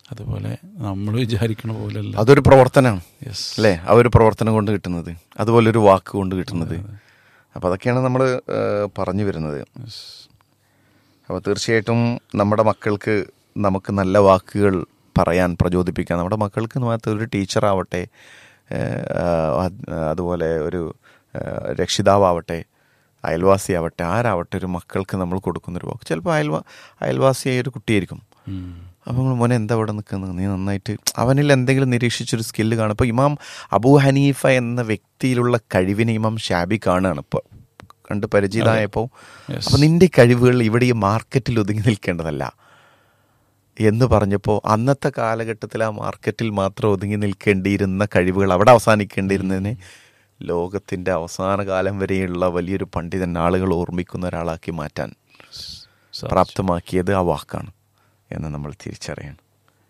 അതുപോലെ നമ്മൾ വിചാരിക്കണ പോലെയല്ല അതൊരു പ്രവർത്തനമാണ് യെസ് അല്ലേ ആ ഒരു പ്രവർത്തനം കൊണ്ട് കിട്ടുന്നത് അതുപോലെ ഒരു വാക്ക് കൊണ്ട് കിട്ടുന്നത് അപ്പോൾ അതൊക്കെയാണ് നമ്മൾ പറഞ്ഞു വരുന്നത് അപ്പോൾ തീർച്ചയായിട്ടും നമ്മുടെ മക്കൾക്ക് നമുക്ക് നല്ല വാക്കുകൾ പറയാൻ പ്രചോദിപ്പിക്കാൻ നമ്മുടെ മക്കൾക്ക് എന്ന് മാത്രം ഒരു ടീച്ചറാവട്ടെ ഏഹ്, അത് അതുപോലെ ഒരു ഏഹ്, രക്ഷിതാവാവട്ടെ അയൽവാസിയാവട്ടെ ആരാവട്ടെ ഒരു മക്കൾക്ക് നമ്മൾ കൊടുക്കുന്നൊരു വാക്ക് ചിലപ്പോൾ അയൽവാ അയൽവാസിയായ ഒരു കുട്ടിയായിരിക്കും അപ്പോൾ നമ്മൾ മോനെ എന്താ ഇവിടെ നിൽക്കുന്നത് നീ നന്നായിട്ട് അവനിൽ എന്തെങ്കിലും നിരീക്ഷിച്ചൊരു സ്കില്ല് കാണും ഇപ്പോൾ ഇമാം അബൂ ഹനീഫ എന്ന വ്യക്തിയിലുള്ള കഴിവിനെ ഇമാം ഷാബി കാണുകയാണ് ഇപ്പോൾ കണ്ട് പരിചിതമായപ്പോൾ Yes. അപ്പോൾ നിന്റെ കഴിവുകൾ ഇവിടെ ഈ മാർക്കറ്റിൽ ഒതുങ്ങി നിൽക്കേണ്ടതല്ല എന്ന് പറഞ്ഞപ്പോൾ അന്നത്തെ കാലഘട്ടത്തിൽ ആ മാർക്കറ്റിൽ മാത്രം ഒതുങ്ങി നിൽക്കേണ്ടിയിരുന്ന കഴിവുകൾ അവിടെ അവസാനിക്കേണ്ടിയിരുന്നതിനെ ലോകത്തിൻ്റെ അവസാന കാലം വരെയുള്ള വലിയൊരു പണ്ഡിതൻ ആളുകൾ ഓർമ്മിക്കുന്ന ഒരാളാക്കി മാറ്റാൻ പ്രാപ്തമാക്കിയത് ആ വാക്കാണ് എന്ന് നമ്മൾ തിരിച്ചറിയണം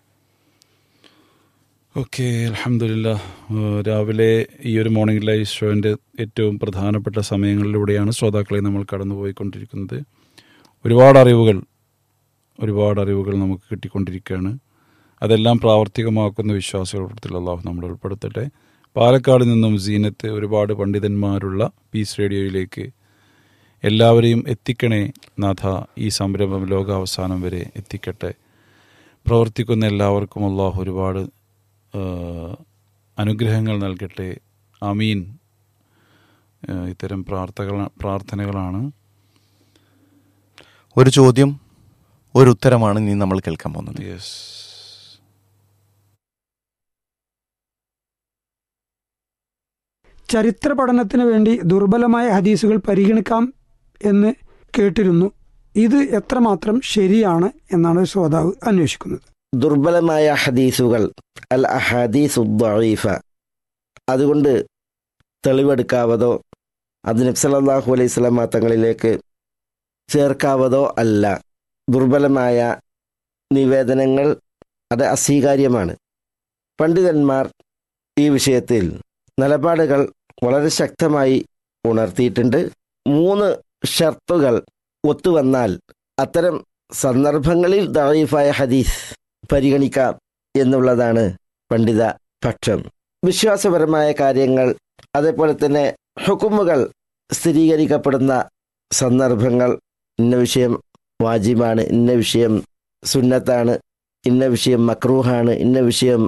ഓക്കെ അലഹമില്ല രാവിലെ ഈ ഒരു മോർണിംഗ് ലൈവ് ഷോൻ്റെ ഏറ്റവും പ്രധാനപ്പെട്ട സമയങ്ങളിലൂടെയാണ് ശ്രോതാക്കളെ നമ്മൾ കടന്നുപോയിക്കൊണ്ടിരിക്കുന്നത് ഒരുപാട് അറിവുകൾ ഒരുപാട് അറിവുകൾ നമുക്ക് കിട്ടിക്കൊണ്ടിരിക്കുകയാണ് അതെല്ലാം പ്രാവർത്തികമാക്കുന്ന വിശ്വാസത്തിൽ അള്ളാഹു നമ്മൾ ഉൾപ്പെടുത്തട്ടെ പാലക്കാട് നിന്നും സീനത്ത് ഒരുപാട് പണ്ഡിതന്മാരുള്ള പീസ് റേഡിയോയിലേക്ക് എല്ലാവരെയും എത്തിക്കണേ നാഥ ഈ സംരംഭം ലോകാവസാനം വരെ എത്തിക്കട്ടെ പ്രവർത്തിക്കുന്ന എല്ലാവർക്കും അള്ളാഹു ഒരുപാട് ആ, അനുഗ്രഹങ്ങൾ നൽകട്ടെ അമീൻ ആ, ഇത്തരം പ്രാർത്ഥന പ്രാർത്ഥനകളാണ് ഒരു ചോദ്യം ഒരു ഉത്തരമാണ് ഇനി നമ്മൾ കേൾക്കാൻ പോകുന്നത് യെസ് ചരിത്ര പഠനത്തിന് വേണ്ടി ദുർബലമായ ഹദീസുകൾ പരിഗണിക്കാം എന്ന് കേട്ടിരുന്നു ഇത് എത്രമാത്രം ശരിയാണ് എന്നാണ് ഒരു ശ്രോതാവ് അന്വേഷിക്കുന്നത് ദുർബലമായ ഹദീസുകൾ അൽ അഹദീസു ദഈഫ അതുകൊണ്ട് തെളിവെടുക്കാവതോ അത് നബ്സലല്ലാഹു അലൈഹി സ്വലാമ തങ്ങളിലേക്ക് ചേർക്കാവതോ അല്ല ദുർബലമായ നിവേദനങ്ങൾ അത് അസ്വീകാര്യമാണ് പണ്ഡിതന്മാർ ഈ വിഷയത്തിൽ നിലപാടുകൾ വളരെ ശക്തമായി ഉണർത്തിയിട്ടുണ്ട് മൂന്ന് ഷർത്തുകൾ ഒത്തുവന്നാൽ അത്തരം സന്ദർഭങ്ങളിൽ ദഈഫായ ഹദീസ് പരിഗണിക്കാം എന്നുള്ളതാണ് പണ്ഡിത പക്ഷം വിശ്വാസപരമായ കാര്യങ്ങൾ അതേപോലെ തന്നെ ഹുക്കുമുകൾ സ്ഥിരീകരിക്കപ്പെടുന്ന സന്ദർഭങ്ങൾ ഇന്ന വിഷയം വാജിബാണ് ഇന്ന വിഷയം സുന്നത്താണ് ഇന്ന വിഷയം മക്രൂഹാണ് ഇന്ന വിഷയം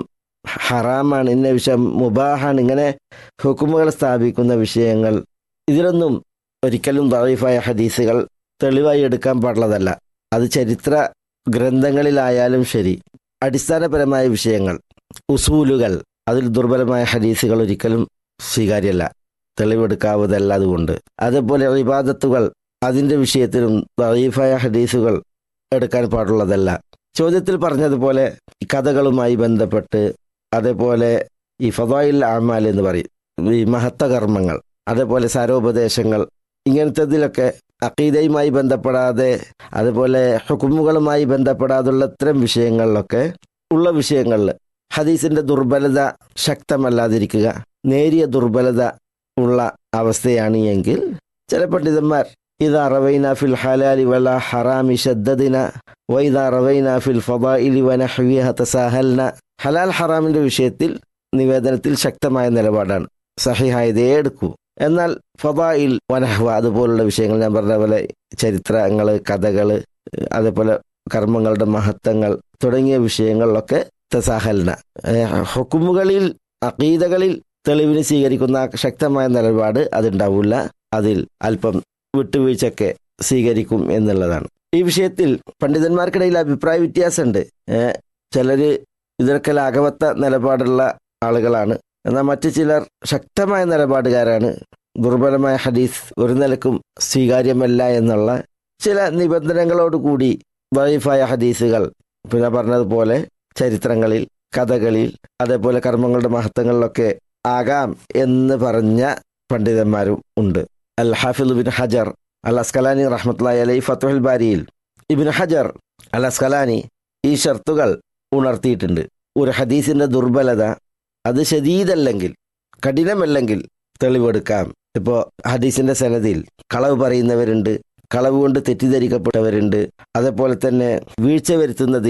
ഹറാമാണ് ഇന്ന വിഷയം മുബാഹാണ് ഇങ്ങനെ ഹുക്കുമുകൾ സ്ഥാപിക്കുന്ന വിഷയങ്ങൾ ഇതിലൊന്നും ഒരിക്കലും ദഈഫായ ഹദീസുകൾ തെളിവായി എടുക്കാൻ പാടുള്ളതല്ല അത് ചരിത്ര ഗ്രന്ഥങ്ങളിലായാലും ശരി അടിസ്ഥാനപരമായ വിഷയങ്ങൾ ഉസൂലുകൾ അതിൽ ദുർബലമായ ഹദീസുകൾ ഒരിക്കലും സ്വീകാര്യമല്ല തെളിവെടുക്കാവതല്ല അതുകൊണ്ട് അതേപോലെ ഇബാദത്തുകൾ അതിൻ്റെ വിഷയത്തിലും ദഈഫായ ഹദീസുകൾ എടുക്കാൻ പാടുള്ളതല്ല ചോദ്യത്തിൽ പറഞ്ഞതുപോലെ ഈ കഥകളുമായി ബന്ധപ്പെട്ട് അതേപോലെ ഈ ഫദായിൽ അമാൽ എന്ന് പറയും ഈ മഹത്ത കർമ്മങ്ങൾ അതേപോലെ സാരോപദേശങ്ങൾ ഇങ്ങനത്തതിലൊക്കെ അക്കീദയുമായി ബന്ധപ്പെടാതെ അതുപോലെ ഹുക്കുമുകളുമായി ബന്ധപ്പെടാതുള്ള ഇത്തരം വിഷയങ്ങളിലൊക്കെ ഉള്ള വിഷയങ്ങളിൽ ഹദീസിന്റെ ദുർബലത ശക്തമല്ലാതിരിക്കുക നേരിയ ദുർബലത ഉള്ള അവസ്ഥയാണ് എങ്കിൽ ചില പണ്ഡിതന്മാർ ഇതാ റവൈന ഫിൽ ഹലാലി വല ഹറാമി ഷദ്ദദിന വൈദാ റവൈന ഫിൽ ഫദാഇലി വനഹ്വിഹ തസാഹൽന ഹലാൽ ഹറാമിന്റെ വിഷയത്തിൽ നിവേദനത്തിൽ ശക്തമായ നിലപാടാണ് സഹിഹായതേ എടുക്കൂ എന്നാൽ ഫദായിൽ വനഹ്വ അതുപോലുള്ള വിഷയങ്ങൾ ഞാൻ പറഞ്ഞ പോലെ ചരിത്രങ്ങൾ കഥകൾ അതേപോലെ കർമ്മങ്ങളുടെ മഹത്വങ്ങൾ തുടങ്ങിയ വിഷയങ്ങളിലൊക്കെ തസാഹൽന ഏഹ് ഹുക്കുമുകളിൽ അക്കീതകളിൽ തെളിവിന് സ്വീകരിക്കുന്ന ശക്തമായ നിലപാട് അതുണ്ടാവില്ല അതിൽ അല്പം വിട്ടുവീഴ്ചയൊക്കെ സ്വീകരിക്കും എന്നുള്ളതാണ് ഈ വിഷയത്തിൽ പണ്ഡിതന്മാർക്കിടയിൽ അഭിപ്രായ വ്യത്യാസമുണ്ട് ഏഹ് ചിലര് ഇതിലൊക്കെ ലാഘവത്ത നിലപാടുള്ള ആളുകളാണ് എന്നാൽ മറ്റു ചിലർ ശക്തമായ നിലപാടുകാരാണ് ദുർബലമായ ഹദീസ് ഒരു നിലക്കും സ്വീകാര്യമല്ല എന്നുള്ള ചില നിബന്ധനകളോടുകൂടി വൈഫായ ഹദീസുകൾ ഇപ്പൊ ഞാൻ പറഞ്ഞതുപോലെ ചരിത്രങ്ങളിൽ കഥകളിൽ അതേപോലെ കർമ്മങ്ങളുടെ മഹത്വങ്ങളിലൊക്കെ ആകാം എന്ന് പറഞ്ഞ പണ്ഡിതന്മാരും ഉണ്ട് അൽ ഹാഫിദ് ബിൻ ഹജർ അൽ അസ്കലാനി റഹ്മത്തുള്ളാഹി അലൈഹി ഫത്തുഹൽ ബാരിയിൽ ഇബിൻ ഹജർ അൽ അസ്കലാനി ഈ ഷർത്തുകൾ ഉണർത്തിയിട്ടുണ്ട് ഒരു ഹദീസിന്റെ ദുർബലത അത് ശരീരല്ലെങ്കിൽ കഠിനമല്ലെങ്കിൽ തെളിവെടുക്കാം ഇപ്പോൾ ഹദീസിന്റെ സനദിൽ കളവ് പറയുന്നവരുണ്ട് കളവ് കൊണ്ട് തെറ്റിദ്ധരിക്കപ്പെട്ടവരുണ്ട് അതേപോലെ തന്നെ വീഴ്ച വരുത്തുന്നതിൽ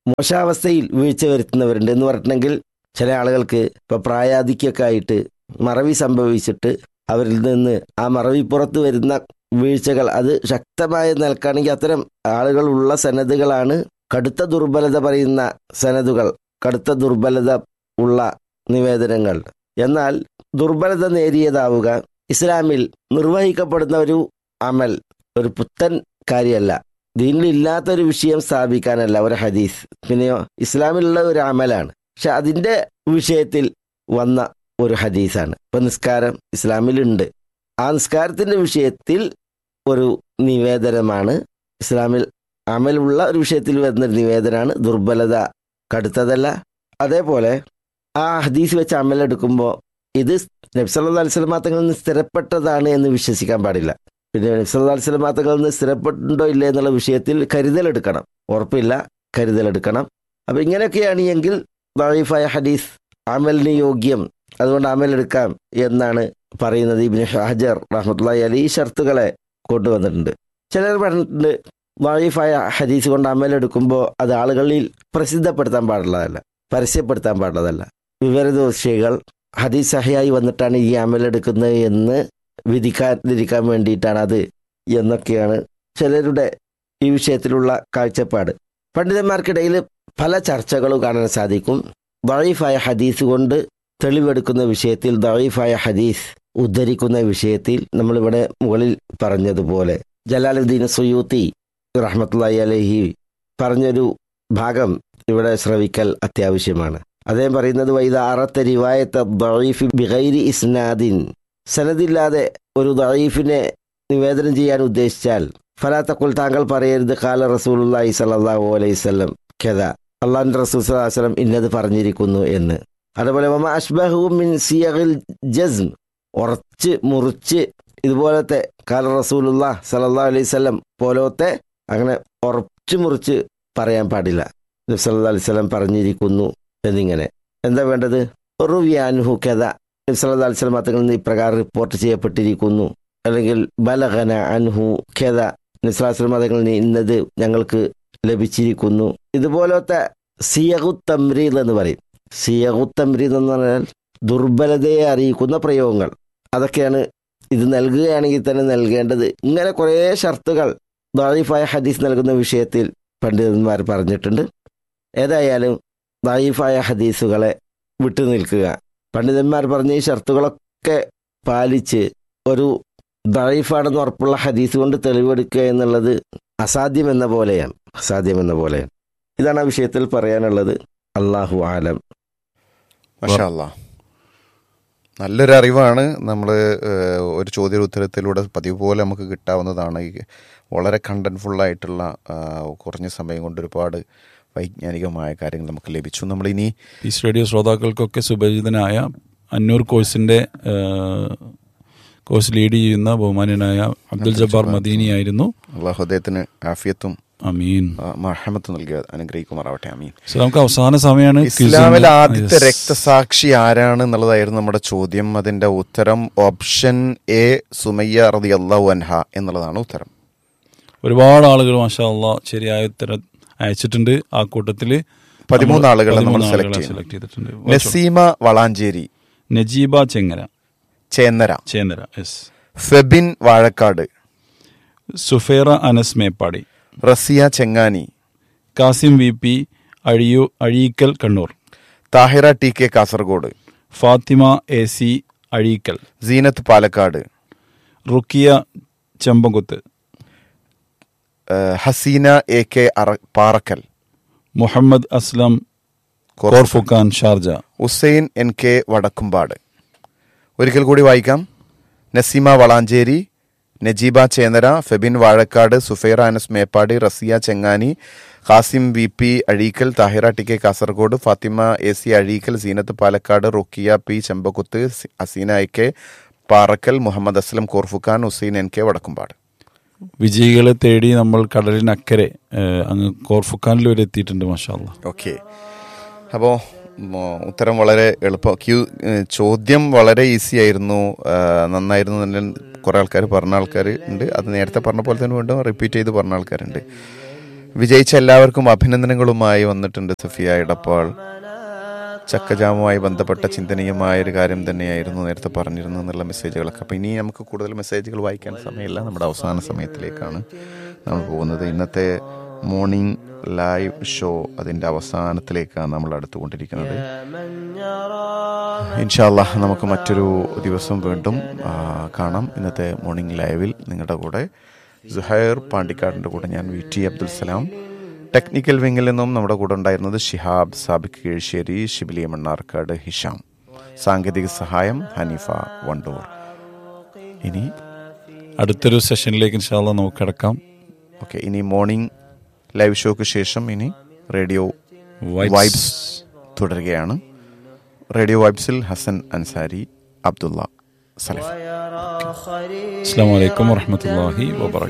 മോശാവസ്ഥയിൽ വീഴ്ച വരുത്തുന്നവരുണ്ട് എന്ന് പറഞ്ഞിട്ടുണ്ടെങ്കിൽ ചില ആളുകൾക്ക് ഇപ്പോൾ പ്രായാധിക്യമൊക്കെ ആയിട്ട് മറവി സംഭവിച്ചിട്ട് അവരിൽ നിന്ന് ആ മറവിപ്പുറത്ത് വരുന്ന വീഴ്ചകൾ അത് ശക്തമായി നിൽക്കുകയാണെങ്കിൽ അത്തരം ആളുകളുള്ള സനതുകളാണ് കടുത്ത ദുർബലത പറയുന്ന സനതുകൾ കടുത്ത ദുർബലത ഉള്ള നിവേദനങ്ങൾ എന്നാൽ ദുർബലത നേരിയതാവുക ഇസ്ലാമിൽ നിർവഹിക്കപ്പെടുന്ന ഒരു അമൽ ഒരു പുത്തൻ കാര്യമല്ല ദീനിലില്ലാത്ത ഒരു വിഷയം സ്ഥാപിക്കാനല്ല ഒരു ഹദീസ് പിന്നെയോ ഇസ്ലാമിലുള്ള ഒരു അമലാണ് പക്ഷെ അതിൻ്റെ വിഷയത്തിൽ വന്ന ഒരു ഹദീസാണ് ഇപ്പൊ നിസ്കാരം ഇസ്ലാമിലുണ്ട് ആ നിസ്കാരത്തിന്റെ വിഷയത്തിൽ ഒരു നിവേദനമാണ് ഇസ്ലാമിൽ അമലുള്ള ഒരു വിഷയത്തിൽ വരുന്ന ഒരു നിവേദനമാണ് ദുർബലത കടുത്തതല്ല അതേപോലെ ആ ഹദീസ് വെച്ച് അമലെടുക്കുമ്പോൾ ഇത് നബ്സല്ലാ അലിസ്ലാം തങ്ങളിൽ നിന്ന് സ്ഥിരപ്പെട്ടതാണ് എന്ന് വിശ്വസിക്കാൻ പാടില്ല പിന്നെ നബ്സല്ലാ അലിസ്ലാം തങ്ങളിൽ നിന്ന് സ്ഥിരപ്പെട്ടുണ്ടോ ഇല്ലേ എന്നുള്ള വിഷയത്തിൽ കരുതലെടുക്കണം ഉറപ്പില്ല കരുതലെടുക്കണം അപ്പം ഇങ്ങനെയൊക്കെയാണ് എങ്കിൽ ദായിഫായ ഹദീസ് അമലിന് യോഗ്യം അതുകൊണ്ട് അമലെടുക്കാം എന്നാണ് പറയുന്നത് ഇബിന് ഷാജർ റഹ്മത്തുള്ളി അലി ഈ ഷർത്തുകളെ കൊണ്ടുവന്നിട്ടുണ്ട് ചിലർ പറഞ്ഞിട്ടുണ്ട് വായിഫായ ഹദീസ് കൊണ്ട് അമലെടുക്കുമ്പോൾ അത് ആളുകളിൽ പ്രസിദ്ധപ്പെടുത്താൻ പാടുള്ളതല്ല പരസ്യപ്പെടുത്താൻ പാടുള്ളതല്ല വിവരദോഷികൾ ഹദീസ് സഹിയായി വന്നിട്ടാണ് ഈ അമലെടുക്കുന്നത് എന്ന് വിധിക്കാതിരിക്കാൻ വേണ്ടിയിട്ടാണ് അത് എന്നൊക്കെയാണ് ചിലരുടെ ഈ വിഷയത്തിലുള്ള കാഴ്ചപ്പാട് പണ്ഡിതന്മാർക്കിടയിൽ പല ചർച്ചകളും കാണാൻ സാധിക്കും ദഴീഫായ ഹദീസ് കൊണ്ട് തെളിവെടുക്കുന്ന വിഷയത്തിൽ ദഴീഫായ ഹദീസ് ഉദ്ധരിക്കുന്ന വിഷയത്തിൽ നമ്മളിവിടെ മുകളിൽ പറഞ്ഞതുപോലെ ജലാലുദ്ദീൻ സുയൂത്തി റഹ്മത്തുള്ളി അലഹി പറഞ്ഞൊരു ഭാഗം ഇവിടെ ശ്രവിക്കൽ അത്യാവശ്യമാണ് അദ്ദേഹം പറയുന്നത് വൈദ അറത്ത റിവായത്ത ദഴീഫ് ബിഗൈരി ഇസ്നാദിൻ സനദില്ലാതെ ഒരു ദഴീഫിനെ നിവേദനം ചെയ്യാൻ ഉദ്ദേശിച്ചാൽ ഫലാത്തക്കുൽ താങ്കൾ പറയരുത് കാല റസൂലുല്ലാഹി സല്ലാഹു അലൈവല്ലം ഖെദ അള്ളാഹിൻ്റെ റസൂൽ വസ്ലം ഇന്നത് പറഞ്ഞിരിക്കുന്നു എന്ന് അതുപോലെ മമ അഷ്ബഹു മിൻ സിയഹിൽ ജസ്ം ഉറച്ച് മുറിച്ച് ഇതുപോലത്തെ കാല റസൂലുള്ള സലല്ലാ അലൈഹി സ്വലം പോലത്തെ അങ്ങനെ ഉറച്ചു മുറിച്ച് പറയാൻ പാടില്ല നബി സല്ലാ അലൈഹി സ്വലം പറഞ്ഞിരിക്കുന്നു എന്നിങ്ങനെ എന്താ വേണ്ടത് റുവിയാനുഹു കഥ നബി സല്ലാ അലൈഹി സ്വലം തങ്ങളിൽ നിന്ന് ഇപ്രകാരം റിപ്പോർട്ട് ചെയ്യപ്പെട്ടിരിക്കുന്നു അല്ലെങ്കിൽ ബലഹന അൻഹു ഖേദ നിസ്ലാസ്ലം മതങ്ങളിൽ നിന്ന് ഇന്നത് ഞങ്ങൾക്ക് ലഭിച്ചിരിക്കുന്നു ഇതുപോലത്തെ സിയഹു തമ്രീദ് എന്ന് പറയും സിയഹു തമ്രീദ് എന്ന് പറഞ്ഞാൽ ദുർബലതയെ അറിയിക്കുന്ന പ്രയോഗങ്ങൾ അതൊക്കെയാണ് ഇത് നൽകുകയാണെങ്കിൽ തന്നെ നൽകേണ്ടത് ഇങ്ങനെ കുറേ ഷർത്തുകൾ ദായിഫായ ഹദീസ് നൽകുന്ന വിഷയത്തിൽ പണ്ഡിതന്മാർ പറഞ്ഞിട്ടുണ്ട് ഏതായാലും ദായിഫായ ഹദീസുകളെ വിട്ടു നിൽക്കുക പണ്ഡിതന്മാർ പറഞ്ഞ ഈ ഷർത്തുകളൊക്കെ പാലിച്ച് ഒരു ദൈഫാണെന്ന് ഉറപ്പുള്ള ഹദീസ് കൊണ്ട് തെളിവെടുക്കുക എന്നുള്ളത് അസാധ്യമെന്ന പോലെയാണ് അസാധ്യമെന്ന പോലെയാണ് ഇതാണ് ആ വിഷയത്തിൽ പറയാനുള്ളത് അള്ളാഹു ആലം മഷാ അല്ലാ നല്ലൊരു അറിവാണ് നമ്മൾ ഒരു ചോദ്യ ഉത്തരത്തിലൂടെ പതിവ് പോലെ നമുക്ക് കിട്ടാവുന്നതാണ് ഈ വളരെ കണ്ടന്റ്ഫുള്ളായിട്ടുള്ള കുറഞ്ഞ സമയം കൊണ്ട് ഒരുപാട് വൈജ്ഞാനികമായ കാര്യങ്ങൾ നമുക്ക് ലഭിച്ചു നമ്മളിനി പീസ് റേഡിയോ ശ്രോതാക്കൾക്കൊക്കെ സുപരിചിതനായ അന്നൂർ കോഴ്സിന്റെ കോഴ്സ് ലീഡ് ചെയ്യുന്ന ബഹുമാന്യനായ അബ്ദുൽ ജബ്ബാർ മദീനി ആയിരുന്നു അള്ളാഹു അദ്ദേഹത്തിന് ആഫിയത്തും അമീൻ മഹമ്മത്ത് നൽകിയ അനുഗ്രഹിക്കുമാറാവട്ടെ അമീൻ സോ നമുക്ക് അവസാന സമയമാണ് ഇസ്ലാമിലെ ആദ്യത്തെ രക്തസാക്ഷി ആരാണ് എന്നുള്ളതായിരുന്നു നമ്മുടെ ചോദ്യം അതിന്റെ ഉത്തരം ഓപ്ഷൻ എ സുമയ്യ റതി അള്ളാഹു അൻഹ എന്നുള്ളതാണ് ഉത്തരം ഒരുപാട് ആളുകൾ മാഷാ അള്ളാ ശരിയായ ഉത്തരം അയച്ചിട്ടുണ്ട് ആ കൂട്ടത്തിൽ പതിമൂന്ന് ആളുകളെ നമ്മൾ സെലക്ട് സെലക്ട് ചെയ്തിട്ടുണ്ട് Naseema Valanchery Najeeba Chengara Chennara Chennara yes Febin Vazhakkad Sufera Anas Meppadi Raziya Chengani Kasim V P അഴിയു Azhikkal Kannur Thahira T K Kasaragod Fathima A C Azhikkal Seenath Palakkad Rukkiya Chembakuth Haseena A K Parakkal Muhammad Aslam Khor Fakkan Sharjah Hussain N K Vadakkumpad ഒരിക്കൽ കൂടി വായിക്കാം Naseema Valanchery Najeeba Chennara Febin Vazhakkad Sufaira Anas Meppadi Raziya Chengani Khasim V P Azhikkal Thahira T K Kasaragod Fathima A C Azhikkal Seenath Palakkad Rukkiya P Chembakkuth Haseena A K Parakkal Muhammad Aslam Khor Fakkan Hussain N K Vadakkumpad വിജയികളെ തേടി നമ്മൾ കടലിനക്കരെ അങ്ങ് കോർഫുഖാനിൽ വരെ എത്തിയിട്ടുണ്ട് മാഷാല്ല ഓക്കെ അപ്പോൾ ഉത്തരം വളരെ എളുപ്പം ക്യൂ ചോദ്യം വളരെ ഈസി ആയിരുന്നു നന്നായിരുന്നു തന്നെ കുറേ ആൾക്കാർ പറഞ്ഞ ആൾക്കാർ ഉണ്ട് അത് നേരത്തെ പറഞ്ഞ പോലെ തന്നെ വീണ്ടും റിപ്പീറ്റ് ചെയ്ത് പറഞ്ഞ ആൾക്കാരുണ്ട് വിജയിച്ച എല്ലാവർക്കും അഭിനന്ദനങ്ങളുമായി വന്നിട്ടുണ്ട് സഫിയ ഇടപ്പാൾ ചക്കജാമുമായി ബന്ധപ്പെട്ട ചിന്തനീയമായ ഒരു കാര്യം തന്നെയായിരുന്നു നേരത്തെ പറഞ്ഞിരുന്നു എന്നുള്ള മെസ്സേജുകളൊക്കെ അപ്പോൾ ഇനി നമുക്ക് കൂടുതൽ മെസ്സേജുകൾ വായിക്കാൻ സമയമില്ല നമ്മുടെ അവസാന സമയത്തിലേക്കാണ് നമ്മൾ പോകുന്നത് ഇന്നത്തെ മോർണിംഗ് ലൈവ് ഷോ അതിൻ്റെ അവസാനത്തിലേക്കാണ് നമ്മൾ അടുത്തുകൊണ്ടിരിക്കുന്നത് ഇൻഷാല്ല നമുക്ക് മറ്റൊരു ദിവസം വീണ്ടും ആ, കാണാം ഇന്നത്തെ മോർണിംഗ് ലൈവിൽ നിങ്ങളുടെ കൂടെ സുഹൈർ പാണ്ടിക്കാടിൻ്റെ കൂടെ ഞാൻ V T Abdul Salam technical വിങ്ങിൽ നിന്നും നമ്മുടെ കൂടെ ഉണ്ടായിരുന്നത് ഷിഹാബ് സാബിക് കീഴ്ശ്ശേരി ഷിബിലി മണ്ണാർക്കാട് ഹിഷാം സാങ്കേതിക സഹായം ഹനീഫ വണ്ടൂർ ഇനി അടുത്തൊരു സെഷനിലേക്ക് ഇൻഷാല്ല നമുക്ക് കിടക്കാം ഓക്കെ ഇനി മോർണിംഗ് ലൈവ് ഷോക്ക് ശേഷം ഇനി റേഡിയോ Vibes. വൈബ്സ് തുടരുകയാണ് റേഡിയോ വൈബ്സിൽ ഹസൻ അൻസാരി അബ്ദുള്ള സലഫ് അസ്സാം വലൈക്കും വാഹമത്തല്ലാഹി വാബർക്കാത്തു